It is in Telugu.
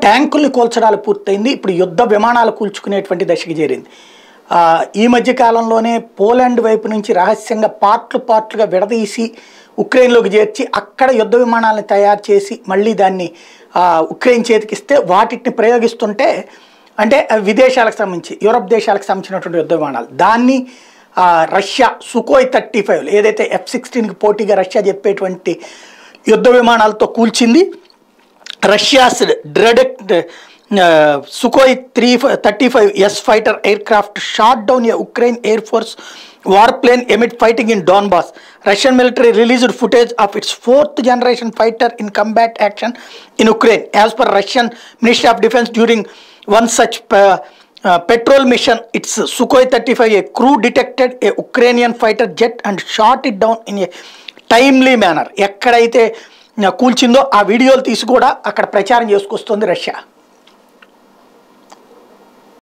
ట్యాంకుల్ని కూల్చడాలు పూర్తయింది ఇప్పుడు యుద్ధ విమానాలు కూల్చుకునేటువంటి దశకి చేరింది ఆ, ఈ మధ్య కాలంలోనే పోలాండ్ వైపు నుంచి రహస్యంగా పార్ట్లు పార్ట్లుగా విడదీసి ఉక్రెయిన్లోకి చేర్చి అక్కడ యుద్ధ విమానాలను తయారు చేసి మళ్ళీ దాన్ని ఆ, ఉక్రెయిన్ చేతికిస్తే వాటిని ప్రయోగిస్తుంటే అంటే అవి విదేశాలకు సంబంధించి యూరప్ దేశాలకు సంబంధించినటువంటి యుద్ధ విమానాలు దాన్ని ఆ, రష్యా సుకోయ్ థర్టీ ఫైవ్ ఏదైతే ఎఫ్ సిక్స్టీన్కి పోటీగా రష్యా చెప్పేటువంటి యుద్ధ విమానాలతో కూల్చింది రష్యాస్ డ్రెడెక్ట్ Sukhoi three thirty five S fighter aircraft shot down a Ukraine air force warplane amid fighting in Donbas Russian military released footage of its fourth generation fighter in combat action in Ukraine as per Russian ministry of defence during one such patrol mission its Sukhoi thirty five a crew detected a Ukrainian fighter jet and shot it down in a timely manner ఎక్కడైతే ఆ, కూల్చిందో ఆ వీడియోలు తీసి కూడా అక్కడ ప్రచారం చేసుకొస్తుంది రష్యా